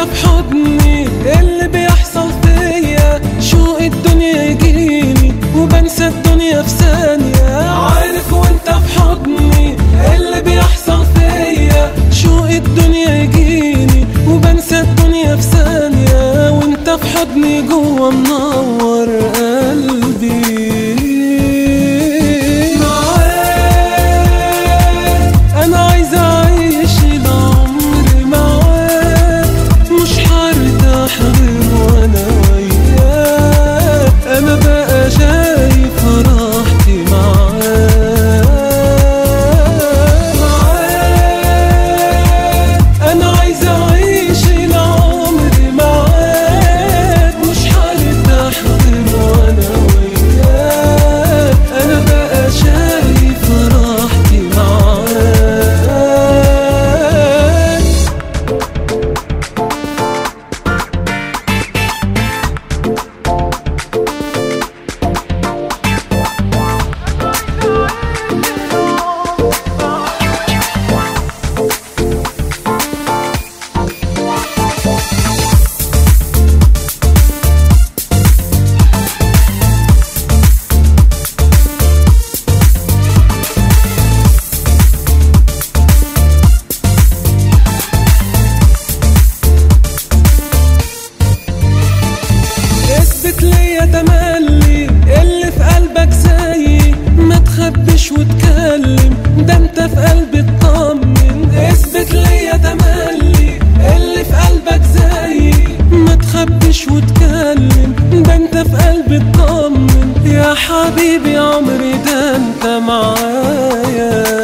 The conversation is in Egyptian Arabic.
في حضني اللي بيحصل فيا شوق الدنيا يجيني وبنسى الدنيا في ثانية عارف وانت في حضني اللي بيحصل فيا شوق الدنيا يجيني وبنسى الدنيا في ثانية وانت في حضني جوا منور قلبي معاك انا عايز اعيش العمر معاك مش هرتاح غير وانا وياك انا بقى شايف راحتي معاك معاك انا عايز اعيش العمر معاك مش هرتاح غير وانا وياك انا بقى شايف راحتي معاك اثبت ليا تملي اللي في قلبك زيي ما تخبش وتكلم ده انت في قلبي اطمن اثبت ليا تملي اللي في قلبك زيي ما تخبش وتكلم ده انت في قلبي اطمن يا حبيبي عمري ده انت معايا